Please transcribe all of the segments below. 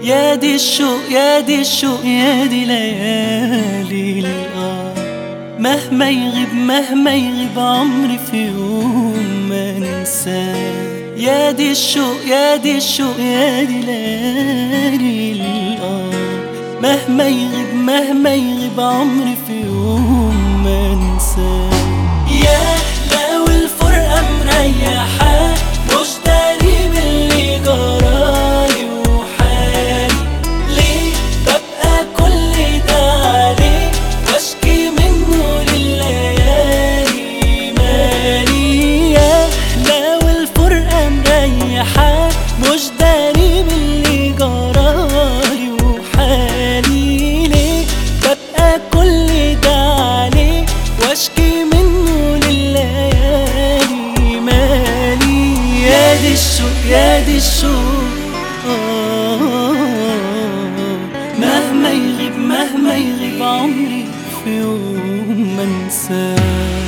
يا دي الشوق يا دي الشوق يا دي ليالي الآه مهما يغيب مهما يغيب عمري في يوم ما انساه يا دي الشوق يا دي الشوق يا دي ليالي الآه مهما يغيب مهما يغيب عمري في يوم ما انساه يا لو الفرقة مريحة مش داري باللي جرالي وحالي ليه ببقى كل ده عليه واشكي منه لليالي مالي يا لو الفرقة مريحة مش داري باللي جرالي وحالي ليه ببقى كل ده عليه واشكي منه لليالي مالي يا دي الشوق يا دي الشوق آه مهما يغيب مهما يغيب عمري في يوم ما انساه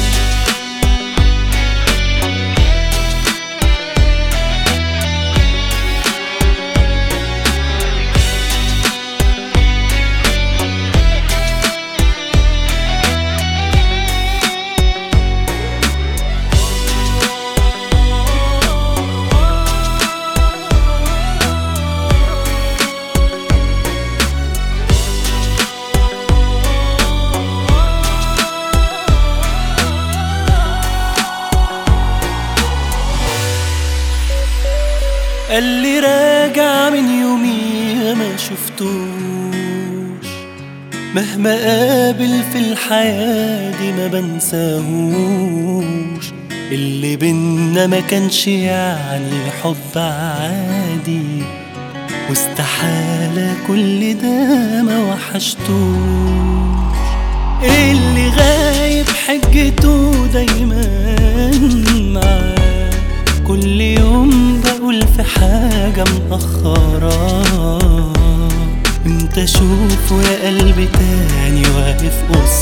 قال لي راجع من يومي ما شفتوش مهما قابل في الحياة دي ما بنساهوش اللي بينا ما كانش يعني حب عادي واستحالة كل ده ما وحشتوش اللي غايب حجته دايما معاه كل يوم بقول في حاجة مأخرة انت شوفه يا قلبي تاني واقف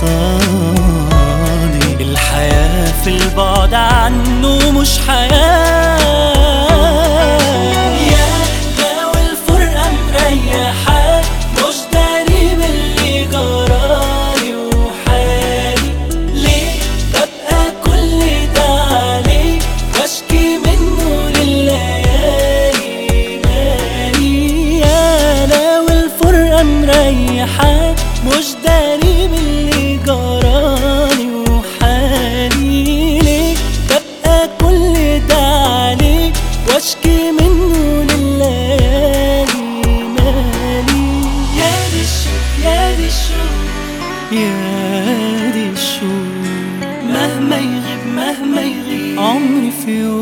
قصادي الحياة في البعد عنه مش حياة يا لو الفرقة مريحة مش داري باللي جرالي وحالي ليه ببقى كل ده عليه واشكي منه لليالي مالي يا لو الفرقة مريحة مش داري باللي جرالي وحالي ليه ببقى كل ده عليه واشكي منه لليالي مالي يا دي الشوق يا دي الشوق يا دي الشوق مهما يغيب مهما يغيب عمري في يوم